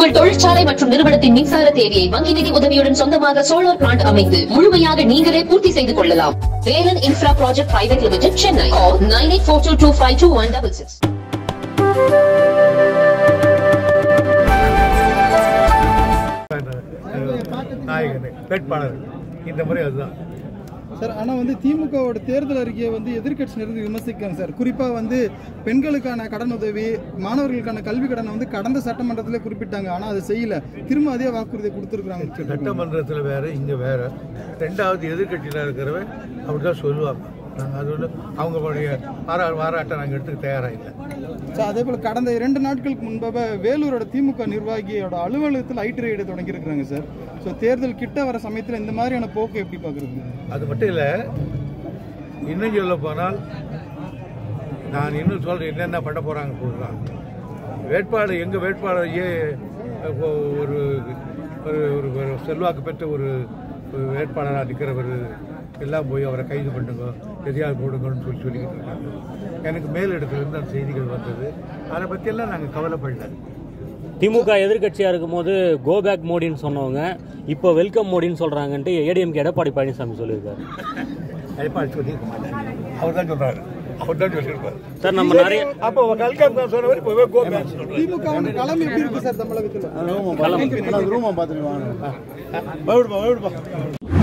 உங்கள் தொழிற்சாலை மற்றும் நிறுவனத்தின் மின்சார தேவையை வங்கி நிதி உதவியுடன் சொந்தமாக சோலார் பிளான்ட் அமைத்து முழுமையாக நீங்களே பூர்த்தி செய்து கொள்ளலாம் Velan infra project private limited Chennai nine eight four two two five two one double six நாயகன் வேட்பாளர் இந்த முறை அதுதான் சார் ஆனால் வந்து திமுகவோட தேர்தல் அறிக்கையை வந்து எதிர்க்கட்சியிலிருந்து விமர்சிக்காங்க சார் குறிப்பாக வந்து பெண்களுக்கான கடன் உதவி மாணவர்களுக்கான கல்வி கடனை வந்து கடந்த சட்டமன்றத்திலே குறிப்பிட்டாங்க ஆனால் அதை செய்யல திரும்ப அதே வாக்குறுதியை கொடுத்துருக்குறாங்க சட்டமன்றத்தில் வேற இங்க வேற ரெண்டாவது எதிர்க்கட்சியில் இருக்கிறவன் அப்படிதான் சொல்லுவாங்க நாங்கள் அது வந்து அவங்களுடைய பாரா பாராட்ட நாங்கள் எடுத்துக்க தயாராக இல்லை சார் அதே போல் கடந்த இரண்டு நாட்களுக்கு முன்பாக வேலூரோட திமுக நிர்வாகியோட அலுவலகத்தில் ஐடி ரைடு தொடங்கியிருக்கிறாங்க சார் ஸோ தேர்தல் கிட்ட வர சமயத்தில் இந்த மாதிரியான போக்கை எப்படி பார்க்குறீங்க அது மட்டும் இல்லை இன்னும் சொல்ல போனால் நான் இன்னும் சொல்றேன் என்னென்ன பண்ண போறாங்க கொடுக்குறாங்க வேட்பாளர் எங்க வேட்பாளர் ஏ இப்போ ஒரு ஒரு ஒரு ஒரு செல்வாக்கு பெற்ற ஒரு ஒரு வேட்பாளராக நிற்கிறவர் எல்லாம் போய் அவரை கைது பண்ணுங்க எதையாவது போடுங்கன்னு சொல்லி சொல்லிக்கிட்டு இருக்காங்க எனக்கு மேலிடத்துலேருந்து அந்த செய்திகள் வந்தது அதை பற்றியெல்லாம் நாங்கள் கவலைப்படல திமுக எதிர்க்கட்சியா இருக்கும்போது கோ பேக் மோடின்னு சொன்னவங்க இப்போ வெல்கம் மோடின்னு சொல்றாங்கன்ட்டு ஏடிஎம்கே எடப்பாடி பழனிசாமி சொல்லியிருக்காரு எடப்பாடி சொல்லியிருக்க மாட்டார் அவர் தான் சொல்கிறாரு அவர் தான் சொல்லியிருப்பார் சார் நம்ம நிறைய அப்போ கல்காம் தான் சொன்னவர் இப்போ கோபேக் சொல்கிறார் திமுக வந்து களம் எப்படி இருக்கு சார் தமிழகத்தில் களம் ரூமா பார்த்துட்டு வாங்க பயப்படுப்பா பயப்படுப்பா